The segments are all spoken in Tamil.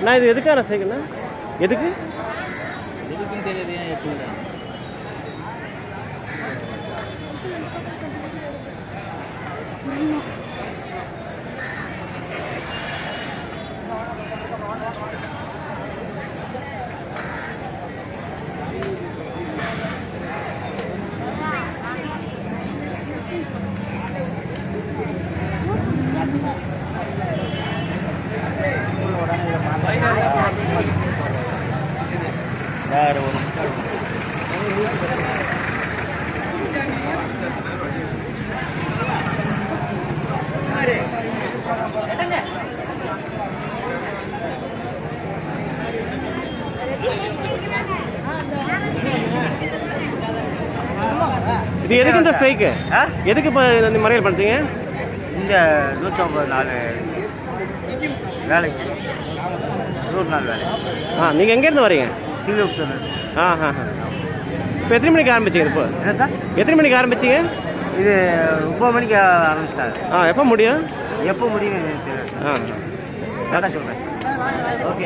நான் இது எதுக்கான சைக்கிள்ண்ணா எதுக்கு எதுக்குன்னு தெரியாது ஏன் எடுத்துக்கிறேன் வேற ஒரு இது எதுக்கு இந்த ஸ்ட்ரைக்கு ஆ? எதுக்கு இப்போ இந்த மறியல் பண்ணுறீங்க இந்த நூற்றி ஐம்பது நாள் வேலைக்கு நூறு நாள் வேலை ஆ நீங்கள் எங்கேருந்து வரீங்க சிங்கப்பூர் ஆ ஆ இப்போ எத்தனை மணிக்கு ஆரம்பிச்சீங்க இப்போ என்ன சார் எத்தனை மணிக்கு ஆரம்பிச்சீங்க இது ஒம்பது மணிக்கு ஆரம்பிச்சிட்டாங்க ஆ எப்போ முடியும் எப்போ முடியும்னு எனக்கு தெரியல சார் ஆ கரெக்டாக சொல்கிறேன் ஓகே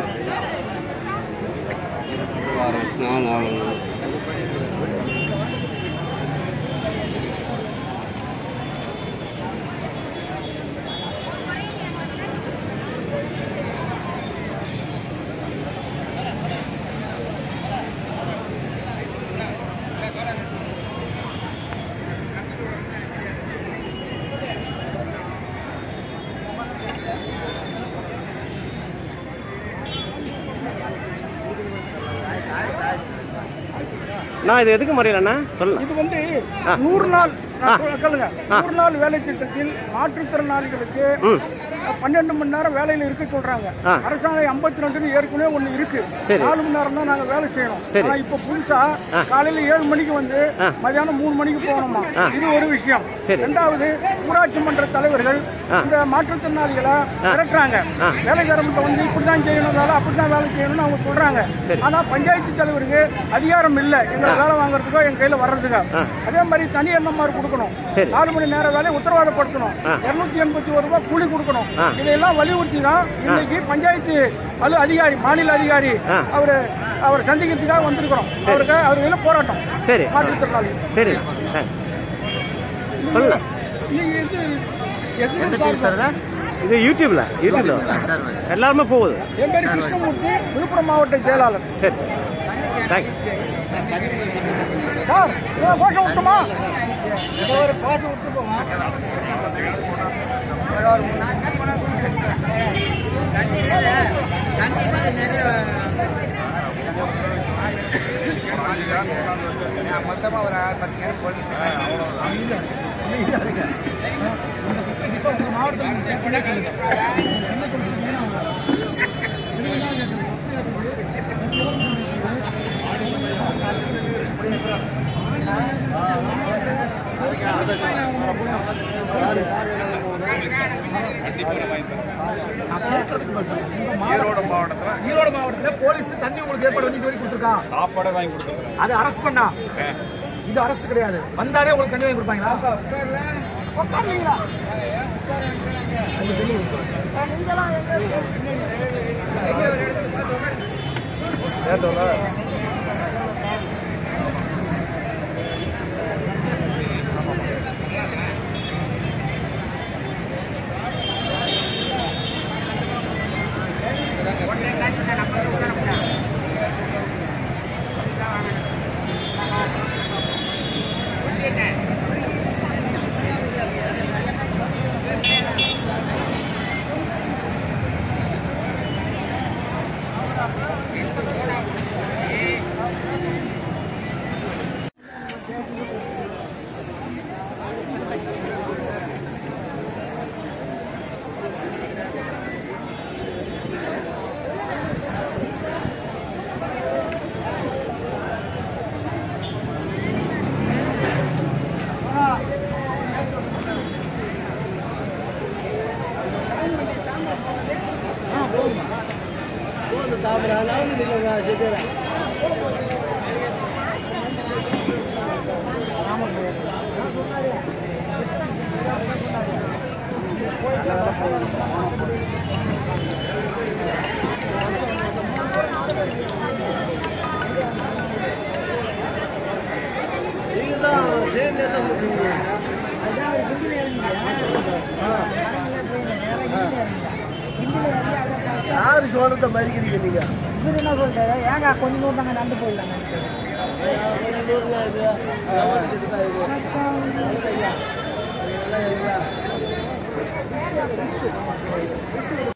நான் இது எதுக்கு மறியலண்ணா சொல்லலாம் இது வந்து ஆ. நூறு நாள் ஆ. நான் சொல்ல- கேளுங்க ஆ. நூறு நாள் வேலை திட்டத்தில் மாற்றுத்திறனாளிகளுக்கு ம் பன்னெண்டு மணி நேரம் வேலையில இருக்க சொல்றாங்க ஆ. அரசாங்கம் ஐம்பத்தி ரெண்டு ஏற்கனவே ஒண்ணு இருக்கு சரி. நாலு மணி நேரம் தான் நாங்க வேலை செய்யணும் சரி. ஆனா இப்ப புதுசா ஆ. காலையில ஏழு மணிக்கு வந்து ஆ. மதியானம் மூணு மணிக்கு போகணுமா ஆ. இது ஒரு விஷயம் சரி. ரெண்டாவது ஊராட்சி மன்ற தலைவர்கள் ஆ. இந்த மாற்றுத்திறனாளிகளை மிரட்டுறாங்க ஆ. வேலைக்காரங்கிட்ட வந்து இப்படிதான் செய்யணும் வேலை அப்படிதான் வேலை செய்யணும்னு அவங்க சொல்றாங்க சரி. ஆனா பஞ்சாயத்து தலைவருக்கு அதிகாரம் இல்ல எங்களை வேலை வாங்குறதுக்கோ எங்க கையில வர்றதுக்கோ ஆ. அதே மாதிரி தனி எண்ணமாறு கொடுக்கணும் சரி. நாலு மணி நேர வேலையை உத்தரவாதப்படுத்தணும் ஆ. இருநூத்தி எண்பத்தி ஒரு ரூபாய் கூலி கொடுக்கணும் ஆ. இதையெல்லாம் வலியுறுத்தி தான் இன்னைக்கு பஞ்சாயத்து அலு அதிகாரி மாநில அதிகாரி ஆ. அவரு அவர் சந்திக்கிறதுக்காக வந்திருக்கிறோம் அவருக்கு அவருக்கு போராட்டம் சரி மாற்றுத்திறனாளி சரி ஆ. சொல்லலாம் நீங்க இது எது எந்த சார் டீம் சார் தான் இது யூடியூப்ல யூடியூப்ல சார் எல்லாருமே போகுது என் பேர் கிருஷ்ணமூர்த்தி விழுப்புரம் மாவட்ட செயலாளர் சரி தேங்க்ஸ் சார் இதை கோஷம் விட்டுமா ஒரு கோஷம் விட்டு போமா ஈரோடு மாவட்டத்தில் ஈரோடு மாவட்டத்துல போலீஸ் தண்ணி உங்களுக்கு ஏற்பாடு பண்ணி சொல்லி கொடுத்துருக்கான் சாப்பாடே வாங்கி கொடுத்துருக்குறேன் அது அரெஸ்ட் பண்ணா இது அரெஸ்ட் கிடையாது வந்தாலே உங்களுக்கு தண்ணி வாங்கி கொடுப்பாங்களா உட்காருங்களா? யாரு சோழத்தை மதிக்கிறீங்க நீங்க இவர் என்ன சொல்றாரு ஏங்க கொஞ்ச தூரம் தாங்க நடந்து போயிடலாங்க இது